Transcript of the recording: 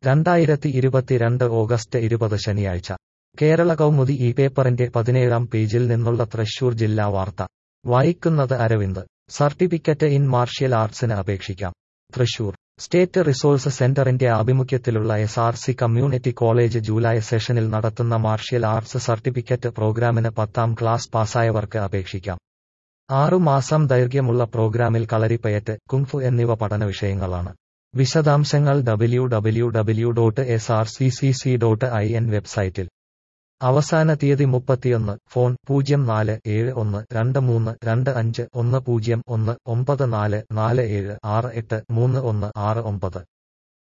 രണ്ടായിരത്തി ഇരുപത്തിരണ്ട് ഓഗസ്റ്റ് ഇരുപത് ശനിയാഴ്ച കേരള കൗമുദി ഈ പേപ്പറിന്റെ പതിനേഴാം പേജിൽ നിന്നുള്ള തൃശൂർ ജില്ലാ വാർത്ത വായിക്കുന്നത് അരവിന്ദ് സർട്ടിഫിക്കറ്റ് ഇൻ മാർഷ്യൽ ആർട്സിന് അപേക്ഷിക്കാം തൃശൂർ സ്റ്റേറ്റ് റിസോഴ്സ് സെന്ററിന്റെ ആഭിമുഖ്യത്തിലുള്ള S R C community college July സെഷനിൽ നടത്തുന്ന മാർഷ്യൽ ആർട്സ് സർട്ടിഫിക്കറ്റ് പ്രോഗ്രാമിന് പത്താം ക്ലാസ് പാസ്സായവർക്ക് അപേക്ഷിക്കാം ആറുമാസം ദൈർഘ്യമുള്ള പ്രോഗ്രാമിൽ കളരിപ്പയറ്റ് കുങ്ഫു എന്നിവ പഠന വിഷയങ്ങളാണ് വിശദാംശങ്ങൾ W W W dot S R C C C dot I N വെബ്സൈറ്റിൽ അവസാന തീയതി മുപ്പത്തിയൊന്ന് ഫോൺ പൂജ്യം നാല് ഏഴ് ഒന്ന് രണ്ട് മൂന്ന് രണ്ട് അഞ്ച് ഒന്ന് പൂജ്യം ഒന്ന് ഒമ്പത് നാല് നാല് ഏഴ് ആറ് എട്ട് മൂന്ന് ഒന്ന് ആറ് ഒമ്പത്